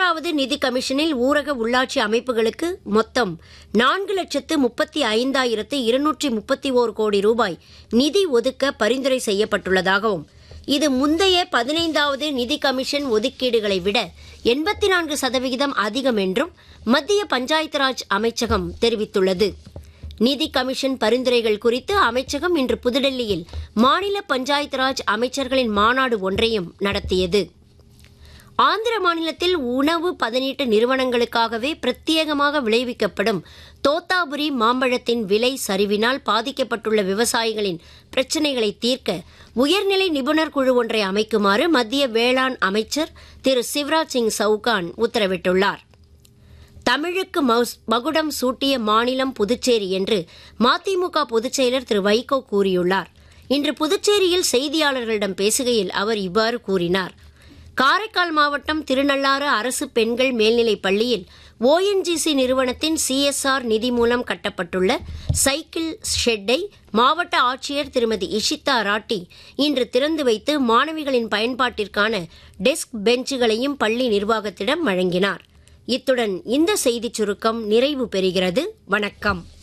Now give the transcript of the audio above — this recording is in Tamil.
மூன்றாவது நிதி கமிஷனில் ஊரக உள்ளாட்சி அமைப்புகளுக்கு மொத்தம் நான்கு லட்சத்து முப்பத்தி ஐந்தாயிரத்து இருநூற்றி முப்பத்தி ஓர் கோடி ரூபாய் நிதி ஒதுக்க பரிந்துரை செய்யப்பட்டுள்ளதாகவும் இது முந்தைய பதினைந்தாவது நிதி கமிஷன் ஒதுக்கீடுகளை விட எண்பத்தி நான்கு சதவிகிதம் அதிகம் என்றும் மத்திய பஞ்சாயத்து ராஜ் அமைச்சகம் தெரிவித்துள்ளது நிதி கமிஷன் பரிந்துரைகள் குறித்து அமைச்சகம் இன்று புதுடெல்லியில் மாநில பஞ்சாயத்து ராஜ் அமைச்சர்களின் மாநாடு ஒன்றையும் நடத்தியது ஆந்திர மாநிலத்தில் உணவு பதனீட்டு நிறுவனங்களுக்காகவே பிரத்யேகமாக விளைவிக்கப்படும் தோத்தாபுரி மாம்பழத்தின் விலை சரிவினால் பாதிக்கப்பட்டுள்ள விவசாயிகளின் பிரச்சினைகளை தீர்க்க உயர்நிலை நிபுணர் குழு ஒன்றை அமைக்குமாறு மத்திய வேளாண் அமைச்சர் திரு சிவராஜ் சிங் சவுகான் உத்தரவிட்டுள்ளார் தமிழுக்கு மவுஸ்- மகுடம் சூட்டிய மாநிலம் புதுச்சேரி என்று மதிமுக பொதுச் செயலர் திரு வைகோ கூறியுள்ளார் இன்று புதுச்சேரியில் செய்தியாளர்களிடம் பேசுகையில் அவர் இவ்வாறு கூறினார் காரைக்கால் மாவட்டம் திருநள்ளாறு அரசு பெண்கள் மேல்நிலைப் பள்ளியில் ஓஎன்ஜிசி நிறுவனத்தின் சிஎஸ்ஆர் நிதி மூலம் கட்டப்பட்டுள்ள சைக்கிள் ஷெட்டை மாவட்ட ஆட்சியர் திருமதி இஷிதா ராட்டி இன்று திறந்து வைத்து மாணவிகளின் பயன்பாட்டிற்கான டெஸ்க் பெஞ்சுகளையும் பள்ளி நிர்வாகத்திடம் வழங்கினார் இத்துடன் இந்த செய்திச் சுருக்கம் நிறைவு பெறுகிறது வணக்கம்